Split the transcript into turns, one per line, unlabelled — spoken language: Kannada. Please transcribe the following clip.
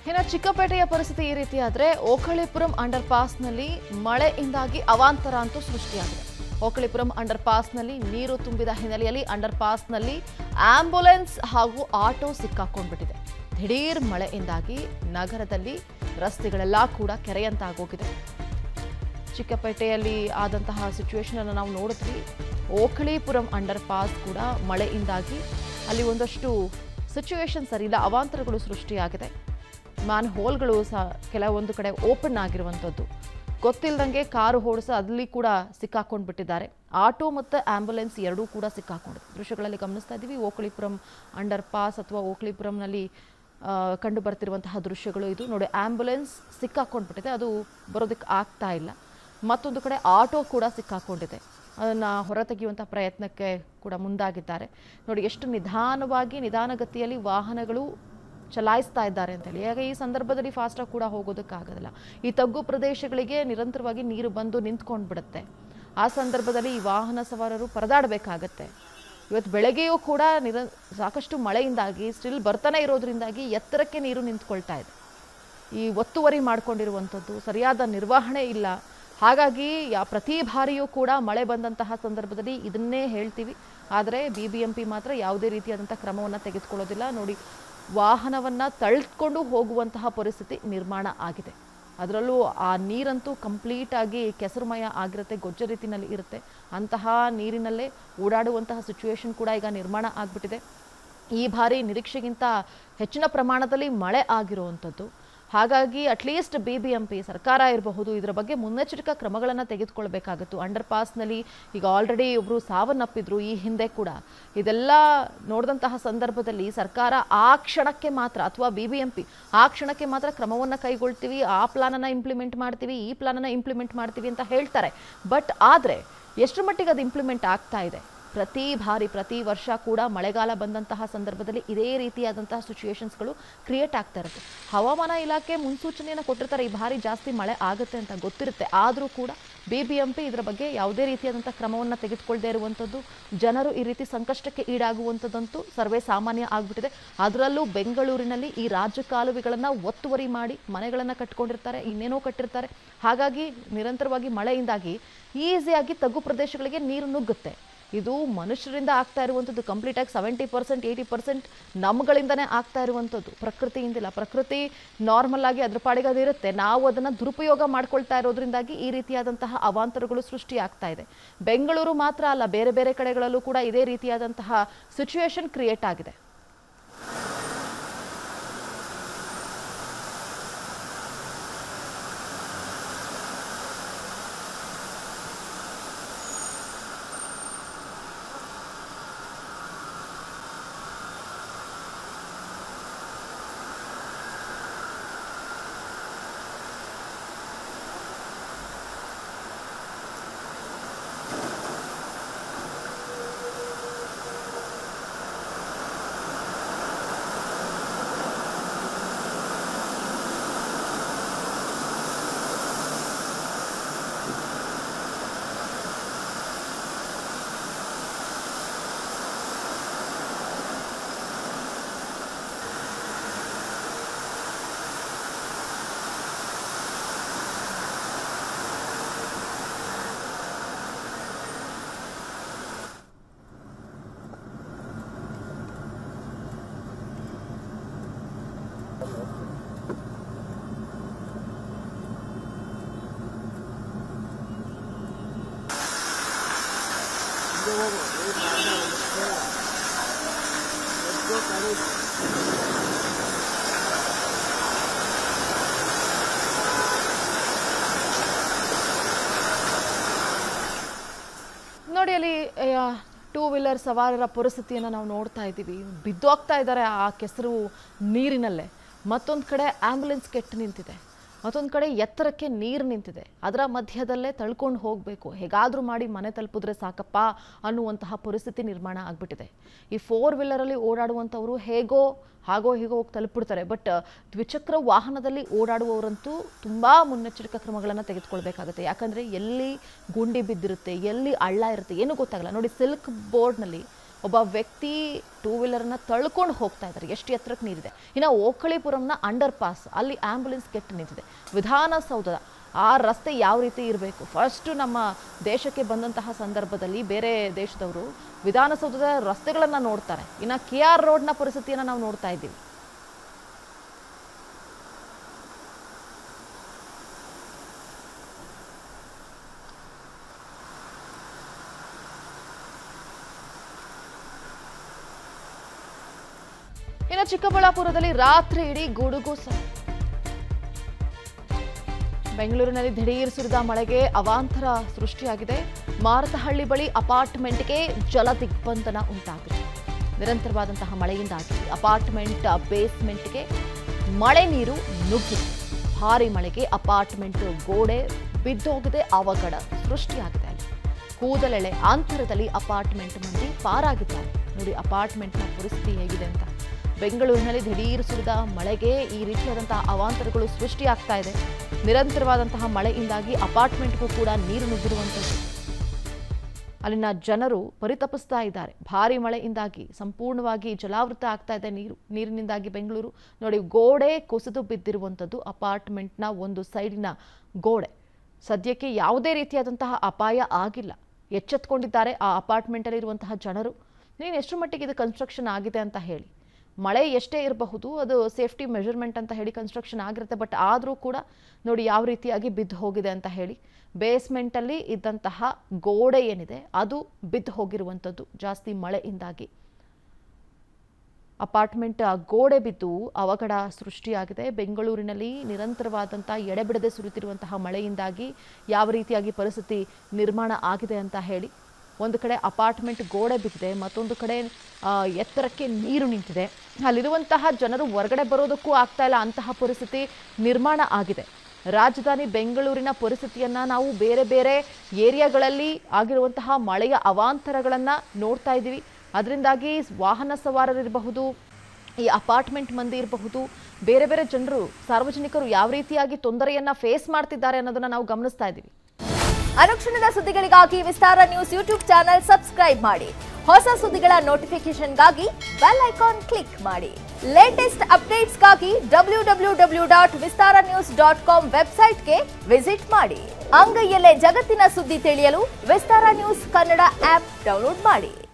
ಇನ್ನು ಚಿಕ್ಕಪೇಟೆಯ ಪರಿಸ್ಥಿತಿ ಈ ರೀತಿ ಆದ್ರೆ ಓಕಳಿಪುರಂ ಅಂಡರ್ ಪಾಸ್ನಲ್ಲಿ ಮಳೆಯಿಂದಾಗಿ ಅವಾಂತರ ಅಂತೂ ಸೃಷ್ಟಿಯಾಗಿದೆ ಓಕಳಿಪುರಂ ಅಂಡರ್ ಪಾಸ್ನಲ್ಲಿ ನೀರು ತುಂಬಿದ ಹಿನ್ನೆಲೆಯಲ್ಲಿ ಅಂಡರ್ ಪಾಸ್ನಲ್ಲಿ ಆಂಬ್ಯುಲೆನ್ಸ್ ಹಾಗೂ ಆಟೋ ಸಿಕ್ಕಾಕೊಂಡ್ಬಿಟ್ಟಿದೆ ದಿಢೀರ್ ಮಳೆಯಿಂದಾಗಿ ನಗರದಲ್ಲಿ ರಸ್ತೆಗಳೆಲ್ಲ ಕೂಡ ಕೆರೆಯಂತಾಗೋಗಿದೆ ಚಿಕ್ಕಪೇಟೆಯಲ್ಲಿ ಆದಂತಹ ಸಿಚುವೇಶನ್ ಅನ್ನು ನಾವು ನೋಡಿದ್ವಿ ಓಕಳಿಪುರಂ ಅಂಡರ್ ಪಾಸ್ ಕೂಡ ಮಳೆಯಿಂದಾಗಿ ಅಲ್ಲಿ ಒಂದಷ್ಟು ಸಿಚುವೇಶನ್ ಸರಿಯಿಲ್ಲ ಅವಾಂತರಗಳು ಸೃಷ್ಟಿಯಾಗಿದೆ ಮ್ಯಾನ್ ಹೋಲ್ಗಳು ಸಹ ಕೆಲವೊಂದು ಕಡೆ ಓಪನ್ ಆಗಿರುವಂಥದ್ದು ಗೊತ್ತಿಲ್ಲದಂಗೆ ಕಾರು ಓಡಿಸ ಅಲ್ಲಿ ಕೂಡ ಸಿಕ್ಕಾಕೊಂಡು ಬಿಟ್ಟಿದ್ದಾರೆ ಆಟೋ ಮತ್ತು ಆಂಬ್ಯುಲೆನ್ಸ್ ಎರಡೂ ಕೂಡ ಸಿಕ್ಕಾಕೊಂಡಿದೆ ದೃಶ್ಯಗಳಲ್ಲಿ ಗಮನಿಸ್ತಾ ಇದ್ದೀವಿ ಓಕಳಿಪುರಂ ಅಂಡರ್ ಪಾಸ್ ಅಥವಾ ಓಕಳಿಪುರಂನಲ್ಲಿ ಆ, ಕಂಡು ಬರ್ತಿರುವಂತಹ ದೃಶ್ಯಗಳು ಇದು ನೋಡಿ ಆಂಬ್ಯುಲೆನ್ಸ್ ಸಿಕ್ಕಾಕೊಂಡ್ಬಿಟ್ಟಿದೆ ಅದು ಬರೋದಕ್ಕೆ ಆಗ್ತಾ ಇಲ್ಲ ಮತ್ತೊಂದು ಕಡೆ ಆಟೋ ಕೂಡ ಸಿಕ್ಕಾಕೊಂಡಿದೆ ಅದನ್ನು ಹೊರತೆಗೆಯುವಂಥ ಪ್ರಯತ್ನಕ್ಕೆ ಕೂಡ ಮುಂದಾಗಿದ್ದಾರೆ ನೋಡಿ ಎಷ್ಟು ನಿಧಾನವಾಗಿ ನಿಧಾನಗತಿಯಲ್ಲಿ ವಾಹನಗಳು ಚಲಾಯಿಸ್ತಾ ಇದ್ದಾರೆ ಅಂತೇಳಿ ಹಾಗೆ ಈ ಸಂದರ್ಭದಲ್ಲಿ ಫಾಸ್ಟಾಗಿ ಕೂಡ ಹೋಗೋದಕ್ಕಾಗೋದಿಲ್ಲ ಈ ತಗ್ಗು ಪ್ರದೇಶಗಳಿಗೆ ನಿರಂತರವಾಗಿ ನೀರು ಬಂದು ನಿಂತ್ಕೊಂಡು ಬಿಡುತ್ತೆ ಆ ಸಂದರ್ಭದಲ್ಲಿ ಈ ವಾಹನ ಸವಾರರು ಪರದಾಡಬೇಕಾಗತ್ತೆ ಇವತ್ತು ಬೆಳಗ್ಗೆಯೂ ಕೂಡ ನಿರ ಸಾಕಷ್ಟು ಮಳೆಯಿಂದಾಗಿ ಸ್ಟಿಲ್ ಬರ್ತಾನೆ ಇರೋದ್ರಿಂದಾಗಿ ಎತ್ತರಕ್ಕೆ ನೀರು ನಿಂತ್ಕೊಳ್ತಾ ಇದೆ ಈ ಒತ್ತುವರಿ ಮಾಡ್ಕೊಂಡಿರುವಂಥದ್ದು ಸರಿಯಾದ ನಿರ್ವಹಣೆ ಇಲ್ಲ ಹಾಗಾಗಿ ಯಾ ಪ್ರತಿ ಬಾರಿಯೂ ಕೂಡ ಮಳೆ ಬಂದಂತಹ ಸಂದರ್ಭದಲ್ಲಿ ಇದನ್ನೇ ಹೇಳ್ತೀವಿ ಆದರೆ ಬಿ ಬಿ ಎಂ ಪಿ ಮಾತ್ರ ಯಾವುದೇ ರೀತಿಯಾದಂಥ ಕ್ರಮವನ್ನು ತೆಗೆದುಕೊಳ್ಳೋದಿಲ್ಲ ನೋಡಿ ವಾಹನವನ್ನು ತಳ್ಕೊಂಡು ಹೋಗುವಂತಹ ಪರಿಸ್ಥಿತಿ ನಿರ್ಮಾಣ ಆಗಿದೆ ಅದರಲ್ಲೂ ಆ ನೀರಂತೂ ಕಂಪ್ಲೀಟಾಗಿ ಕೆಸರುಮಯ ಆಗಿರುತ್ತೆ ಗೊಜ್ಜ ರೀತಿನಲ್ಲಿ ಇರುತ್ತೆ ಅಂತಹ ನೀರಿನಲ್ಲೇ ಓಡಾಡುವಂತಹ ಸಿಚುವೇಶನ್ ಕೂಡ ಈಗ ನಿರ್ಮಾಣ ಆಗಿಬಿಟ್ಟಿದೆ ಈ ಬಾರಿ ನಿರೀಕ್ಷೆಗಿಂತ ಹೆಚ್ಚಿನ ಪ್ರಮಾಣದಲ್ಲಿ ಮಳೆ ಆಗಿರುವಂಥದ್ದು ಹಾಗಾಗಿ at least B B M P ಸರ್ಕಾರ ಇರಬಹುದು ಇದರ ಬಗ್ಗೆ ಮುನ್ನೆಚ್ಚರಿಕಾ ಕ್ರಮಗಳನ್ನು ತೆಗೆದುಕೊಳ್ಬೇಕಾಗಿತ್ತು ಅಂಡರ್ ಪಾಸ್ನಲ್ಲಿ ಈಗ ಆಲ್ರೆಡಿ ಒಬ್ಬರು ಸಾವನ್ನಪ್ಪಿದ್ರು ಈ ಹಿಂದೆ ಕೂಡ ಇದೆಲ್ಲ ನೋಡಿದಂತಹ ಸಂದರ್ಭದಲ್ಲಿ ಸರ್ಕಾರ ಆ ಕ್ಷಣಕ್ಕೆ ಮಾತ್ರ ಅಥವಾ ಬಿ ಬಿ ಎಂ ಪಿ ಆ ಕ್ಷಣಕ್ಕೆ ಮಾತ್ರ ಕ್ರಮವನ್ನು ಕೈಗೊಳ್ತೀವಿ ಆ ಪ್ಲಾನನ್ನು ಇಂಪ್ಲಿಮೆಂಟ್ ಮಾಡ್ತೀವಿ ಈ ಪ್ಲಾನನ್ನು ಇಂಪ್ಲಿಮೆಂಟ್ ಮಾಡ್ತೀವಿ ಅಂತ ಹೇಳ್ತಾರೆ ಬಟ್ ಆದರೆ ಎಷ್ಟರ ಮಟ್ಟಿಗೆ ಅದು ಇಂಪ್ಲಿಮೆಂಟ್ ಆಗ್ತಾ ಇದೆ ಪ್ರತಿ ಬಾರಿ ಪ್ರತಿ ವರ್ಷ ಕೂಡ ಮಳೆಗಾಲ ಬಂದಂತಹ ಸಂದರ್ಭದಲ್ಲಿ ಇದೇ ರೀತಿಯಾದಂತಹ ಸಿಚುವೇಶನ್ಸ್ಗಳು ಕ್ರಿಯೇಟ್ ಆಗ್ತಾ ಇರುತ್ತೆ ಹವಾಮಾನ ಇಲಾಖೆ ಮುನ್ಸೂಚನೆಯನ್ನು ಕೊಟ್ಟಿರ್ತಾರೆ ಈ ಬಾರಿ ಜಾಸ್ತಿ ಮಳೆ ಆಗುತ್ತೆ ಅಂತ ಗೊತ್ತಿರುತ್ತೆ ಆದರೂ ಕೂಡ ಬಿ ಬಿ ಎಂ ಪಿ ಇದರ ಬಗ್ಗೆ ಯಾವುದೇ ರೀತಿಯಾದಂಥ ಕ್ರಮವನ್ನು ತೆಗೆದುಕೊಳ್ಳದೇ ಇರುವಂಥದ್ದು ಜನರು ಈ ರೀತಿ ಸಂಕಷ್ಟಕ್ಕೆ ಈಡಾಗುವಂಥದ್ದಂತೂ ಸರ್ವೇ ಸಾಮಾನ್ಯ ಆಗಿಬಿಟ್ಟಿದೆ ಅದರಲ್ಲೂ ಬೆಂಗಳೂರಿನಲ್ಲಿ ಈ ರಾಜ್ಯ ಕಾಲುವೆಗಳನ್ನು ಒತ್ತುವರಿ ಮಾಡಿ ಮನೆಗಳನ್ನು ಕಟ್ಕೊಂಡಿರ್ತಾರೆ ಇನ್ನೇನೋ ಕಟ್ಟಿರ್ತಾರೆ ಹಾಗಾಗಿ ನಿರಂತರವಾಗಿ ಮಳೆಯಿಂದಾಗಿ ಈಸಿಯಾಗಿ ತಗ್ಗು ಪ್ರದೇಶಗಳಿಗೆ ನೀರು ನುಗ್ಗುತ್ತೆ ಇದು ಮನುಷ್ಯರಿಂದ ಆಗ್ತಾ ಇರುವಂಥದ್ದು ಕಂಪ್ಲೀಟ್ ಆಗಿ ಸೆವೆಂಟಿ ಪರ್ಸೆಂಟ್ ಏಯ್ಟಿ ಪರ್ಸೆಂಟ್ ನಮ್ಗಳಿಂದನೇ ಆಗ್ತಾ ಇರುವಂಥದ್ದು ಪ್ರಕೃತಿಯಿಂದಿಲ್ಲ ಪ್ರಕೃತಿ ನಾರ್ಮಲ್ ಆಗಿ ಅದ್ರ ಪಾಡಿಗೆ ಅದು ಇರುತ್ತೆ ನಾವು ಅದನ್ನು ದುರುಪಯೋಗ ಮಾಡ್ಕೊಳ್ತಾ ಇರೋದ್ರಿಂದಾಗಿ ಈ ರೀತಿಯಾದಂತಹ ಅವಾಂತರಗಳು ಸೃಷ್ಟಿ ಆಗ್ತಾ ಇದೆ ಬೆಂಗಳೂರು ಮಾತ್ರ ಅಲ್ಲ ಬೇರೆ ಬೇರೆ ಕಡೆಗಳಲ್ಲೂ ಕೂಡ ಇದೇ ರೀತಿಯಾದಂತಹ ಸಿಚುವೇಶನ್ ಕ್ರಿಯೇಟ್ ಆಗಿದೆ ನೋಡಿ ಅಲ್ಲಿ ಟೂ ವೀಲರ್ ಸವಾರರ ಪರಿಸ್ಥಿತಿಯನ್ನು ನಾವು ನೋಡ್ತಾ ಇದ್ದೀವಿ ಬಿದ್ದೋಗ್ತಾ ಇದ್ದಾರೆ ಆ ಕೆಸರು ನೀರಿನಲ್ಲೇ ಮತ್ತೊಂದು ಕಡೆ ಆಂಬ್ಯುಲೆನ್ಸ್ ಕೆಟ್ಟು ನಿಂತಿದೆ ಮತ್ತೊಂದು ಕಡೆ ಎತ್ತರಕ್ಕೆ ನೀರು ನಿಂತಿದೆ ಅದರ ಮಧ್ಯದಲ್ಲೇ ತಳ್ಕೊಂಡು ಹೋಗಬೇಕು ಹೇಗಾದರೂ ಮಾಡಿ ಮನೆ ತಲುಪಿದ್ರೆ ಸಾಕಪ್ಪ ಅನ್ನುವಂತಹ ಪರಿಸ್ಥಿತಿ ನಿರ್ಮಾಣ ಆಗಿಬಿಟ್ಟಿದೆ ಈ ಫೋರ್ ವೀಲರಲ್ಲಿ ಓಡಾಡುವಂಥವರು ಹೇಗೋ ಹಾಗೋ ಹೀಗೋ ಹೋಗಿ ತಲುಪಿಬಿಡ್ತಾರೆ ಬಟ್ ದ್ವಿಚಕ್ರ ವಾಹನದಲ್ಲಿ ಓಡಾಡುವವರಂತೂ ತುಂಬ ಮುನ್ನೆಚ್ಚರಿಕಾ ಕ್ರಮಗಳನ್ನು ತೆಗೆದುಕೊಳ್ಬೇಕಾಗುತ್ತೆ ಯಾಕಂದರೆ ಎಲ್ಲಿ ಗುಂಡಿ ಬಿದ್ದಿರುತ್ತೆ ಎಲ್ಲಿ ಹಳ್ಳ ಇರುತ್ತೆ ಏನೂ ಗೊತ್ತಾಗಲ್ಲ ನೋಡಿ ಸಿಲ್ಕ್ ಬೋರ್ಡ್ನಲ್ಲಿ ಒಬ್ಬ ವ್ಯಕ್ತಿ ಟೂ ವೀಲರ್ನ ತಳ್ಕೊಂಡು ಹೋಗ್ತಾ ಇದ್ದಾರೆ ಎಷ್ಟು ಎತ್ತರಕ್ಕೆ ನೀರಿದೆ ಇನ್ನು ಓಕಳಿಪುರಂನ ಅಂಡರ್ ಪಾಸ್ ಅಲ್ಲಿ ಆಂಬ್ಯುಲೆನ್ಸ್ ಕೆಟ್ಟು ನಿಂತಿದೆ ವಿಧಾನಸೌಧದ ಆ ರಸ್ತೆ ಯಾವ ರೀತಿ ಇರಬೇಕು ಫಸ್ಟು ನಮ್ಮ ದೇಶಕ್ಕೆ ಬಂದಂತಹ ಸಂದರ್ಭದಲ್ಲಿ ಬೇರೆ ದೇಶದವರು ವಿಧಾನಸೌಧದ ರಸ್ತೆಗಳನ್ನು ನೋಡ್ತಾರೆ ಇನ್ನು ಕೆ ಆರ್ ರೋಡ್ನ ಪರಿಸ್ಥಿತಿಯನ್ನು ನಾವು ನೋಡ್ತಾ ಇದ್ದೀವಿ ಇನ್ನು ಚಿಕ್ಕಬಳ್ಳಾಪುರದಲ್ಲಿ ರಾತ್ರಿ ಇಡೀ ಗುಡುಗು ಸಹ ಬೆಂಗಳೂರಿನಲ್ಲಿ ದಿಢೀರ್ ಸುರಿದ ಮಳೆಗೆ ಅವಾಂತರ ಸೃಷ್ಟಿಯಾಗಿದೆ ಮಾರತಹಳ್ಳಿ ಬಳಿ ಅಪಾರ್ಟ್ಮೆಂಟ್ಗೆ ಜಲ ದಿಗ್ಬಂಧನ ಉಂಟಾಗಿದೆ ನಿರಂತರವಾದಂತಹ ಮಳೆಯಿಂದಾಗಿ ಅಪಾರ್ಟ್ಮೆಂಟ್ ಬೇಸ್ಮೆಂಟ್ಗೆ ಮಳೆ ನೀರು ನುಗ್ಗಿದೆ ಭಾರಿ ಮಳೆಗೆ ಅಪಾರ್ಟ್ಮೆಂಟ್ ಗೋಡೆ ಬಿದ್ದೋಗಿದೆ ಅವಘಡ ಸೃಷ್ಟಿಯಾಗಿದೆ ಅಲ್ಲಿ ಕೂದಲೆಳೆ ಅಂತರದಲ್ಲಿ ಅಪಾರ್ಟ್ಮೆಂಟ್ ಮಂದಿ ಪಾರಾಗಿದ್ದಾರೆ ನೋಡಿ ಅಪಾರ್ಟ್ಮೆಂಟ್ನ ಪರಿಸ್ಥಿತಿ ಹೇಗಿದೆ ಅಂತ ಬೆಂಗಳೂರಿನಲ್ಲಿ ದಿಢೀರ್ ಸುರಿದ ಮಳೆಗೆ ಈ ರೀತಿಯಾದಂತಹ ಅವಾಂತರಗಳು ಸೃಷ್ಟಿಯಾಗ್ತಾ ಇದೆ ನಿರಂತರವಾದಂತಹ ಮಳೆಯಿಂದಾಗಿ ಅಪಾರ್ಟ್ಮೆಂಟ್ಗೂ ಕೂಡ ನೀರು ನುಗ್ಗಿರುವಂಥದ್ದು ಅಲ್ಲಿನ ಜನರು ಪರಿತಪಿಸ್ತಾ ಇದ್ದಾರೆ ಭಾರಿ ಮಳೆಯಿಂದಾಗಿ ಸಂಪೂರ್ಣವಾಗಿ ಜಲಾವೃತ ಆಗ್ತಾ ಇದೆ ನೀರು ನೀರಿನಿಂದಾಗಿ ಬೆಂಗಳೂರು ನೋಡಿ ಗೋಡೆ ಕುಸಿದು ಬಿದ್ದಿರುವಂಥದ್ದು ಅಪಾರ್ಟ್ಮೆಂಟ್ನ ಒಂದು ಸೈಡಿನ ಗೋಡೆ ಸದ್ಯಕ್ಕೆ ಯಾವುದೇ ರೀತಿಯಾದಂತಹ ಅಪಾಯ ಆಗಿಲ್ಲ ಎಚ್ಚೆತ್ಕೊಂಡಿದ್ದಾರೆ ಆ ಅಪಾರ್ಟ್ಮೆಂಟಲ್ಲಿ ಇರುವಂತಹ ಜನರು ನೀನು ಎಷ್ಟು ಮಟ್ಟಿಗೆ ಇದು ಕನ್ಸ್ಟ್ರಕ್ಷನ್ ಆಗಿದೆ ಅಂತ ಹೇಳಿ ಮಳೆ ಎಷ್ಟೇ ಇರಬಹುದು ಅದು ಸೇಫ್ಟಿ ಮೆಷರ್ಮೆಂಟ್ ಅಂತ ಹೇಳಿ ಕನ್ಸ್ಟ್ರಕ್ಷನ್ ಆಗಿರುತ್ತೆ ಬಟ್ ಆದರೂ ಕೂಡ ನೋಡಿ ಯಾವ ರೀತಿಯಾಗಿ ಬಿದ್ದು ಹೋಗಿದೆ ಅಂತ ಹೇಳಿ ಬೇಸ್ಮೆಂಟಲ್ಲಿ ಇದ್ದಂತಹ ಗೋಡೆ ಏನಿದೆ ಅದು ಬಿದ್ದು ಹೋಗಿರುವಂಥದ್ದು ಜಾಸ್ತಿ ಮಳೆಯಿಂದಾಗಿ ಅಪಾರ್ಟ್ಮೆಂಟ್ ಗೋಡೆ ಬಿದ್ದು ಅವಘಡ ಸೃಷ್ಟಿಯಾಗಿದೆ ಬೆಂಗಳೂರಿನಲ್ಲಿ ನಿರಂತರವಾದಂಥ ಎಡೆಬಿಡದೆ ಸುರಿತಿರುವಂತಹ ಮಳೆಯಿಂದಾಗಿ ಯಾವ ರೀತಿಯಾಗಿ ಪರಿಸ್ಥಿತಿ ನಿರ್ಮಾಣ ಆಗಿದೆ ಅಂತ ಹೇಳಿ ಒಂದು ಕಡೆ ಅಪಾರ್ಟ್ಮೆಂಟ್ ಗೋಡೆ ಬಿದ್ದಿದೆ ಮತ್ತೊಂದು ಕಡೆ ಆ, ಎತ್ತರಕ್ಕೆ ನೀರು ನಿಂತಿದೆ ಅಲ್ಲಿರುವಂತಹ ಜನರು ಹೊರಗಡೆ ಬರೋದಕ್ಕೂ ಆಗ್ತಾ ಇಲ್ಲ ಅಂತಹ ಪರಿಸ್ಥಿತಿ ನಿರ್ಮಾಣ ಆಗಿದೆ ರಾಜಧಾನಿ ಬೆಂಗಳೂರಿನ ಪರಿಸ್ಥಿತಿಯನ್ನ ನಾವು ಬೇರೆ ಬೇರೆ ಏರಿಯಾಗಳಲ್ಲಿ ಆಗಿರುವಂತಹ ಮಳೆಯ ಅವಾಂತರಗಳನ್ನು ನೋಡ್ತಾ ಇದ್ದೀವಿ ಅದರಿಂದಾಗಿ ವಾಹನ ಸವಾರರಿರಬಹುದು ಈ ಅಪಾರ್ಟ್ಮೆಂಟ್ ಮಂದಿ ಇರಬಹುದು ಬೇರೆ ಬೇರೆ ಜನರು ಸಾರ್ವಜನಿಕರು ಯಾವ ರೀತಿಯಾಗಿ ತೊಂದರೆಯನ್ನ ಫೇಸ್ ಮಾಡ್ತಿದ್ದಾರೆ ಅನ್ನೋದನ್ನ ನಾವು ಗಮನಿಸ್ತಾ ಇದ್ದೀವಿ
ಅನುಕ್ಷಣದ ಸುದ್ದಿಗಳಿಗಾಗಿ Vistara news YouTube channel subscribe ಮಾಡಿ ಹೊಸ ಸುದ್ದಿಗಳ ನೋಟಿಫಿಕೇಶನ್ಗಾಗಿ ಬೆಲ್ ಐಕಾನ್ ಕ್ಲಿಕ್ ಮಾಡಿ ಲೇಟೆಸ್ಟ್ ಅಪ್ಡೇಟ್ಸ್ಗಾಗಿ W W W dot Vistara news dot com ವೆಬ್ಸೈಟ್ಗೆ ವಿಸಿಟ್ ಮಾಡಿ ಅಂಗೈಯಲ್ಲೇ ಜಗತ್ತಿನ ಸುದ್ದಿ ತಿಳಿಯಲು Vistara news Kannada app download ಮಾಡಿ